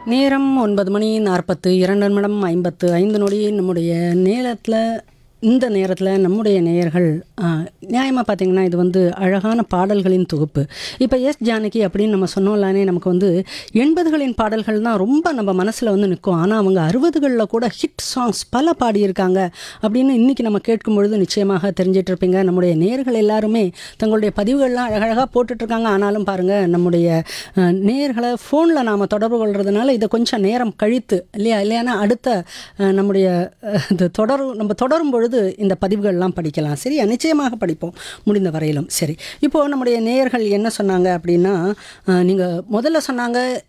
நேரம் ஒன்பது மணி நாற்பத்து இரண்டு நிமிடம் ஐம்பத்து ஐந்து நொடி நம்முடைய நேரத்தில் இந்த நேரத்தில் நம்முடைய நேயர்கள் நியாயமாக பார்த்தீங்கன்னா இது வந்து அழகான பாடல்களின் தொகுப்பு இப்போ எஸ் ஜானகி அப்படின்னு நம்ம சொன்னோம்லானே நமக்கு வந்து எண்பதுகளின் பாடல்கள் தான் ரொம்ப நம்ம மனசில் வந்து நிற்கும் ஆனால் அவங்க அறுபதுகளில் கூட ஹிட் சாங்ஸ் பல பாடியிருக்காங்க அப்படின்னு இன்றைக்கி நம்ம கேட்கும் பொழுது நிச்சயமாக தெரிஞ்சிட்டு இருப்பீங்க நம்முடைய நேயர்கள் எல்லாருமே தங்களுடைய பதிவுகள்லாம் அழகழகாக போட்டுட்ருக்காங்க ஆனாலும் பாருங்கள் நம்முடைய அஹ், நேயர்களை ஃபோனில் நாம் தொடர்பு கொள்றதுனால இதை கொஞ்சம் நேரம் கழித்து இல்லையா இல்லையானா அடுத்த அஹ், நம்முடைய அஹ், இது தொடரும் நம்ம தொடரும் பொழுது இந்த பதிவுகள்லாம் படிக்கலாம் சரியா நிச்சயமாக படிப்போம் முடிந்த வரையிலும் சரி இப்போது நம்முடைய நேயர்கள் என்ன சொன்னாங்க அப்படின்னா நீங்கள் முதல்ல சொன்னாங்க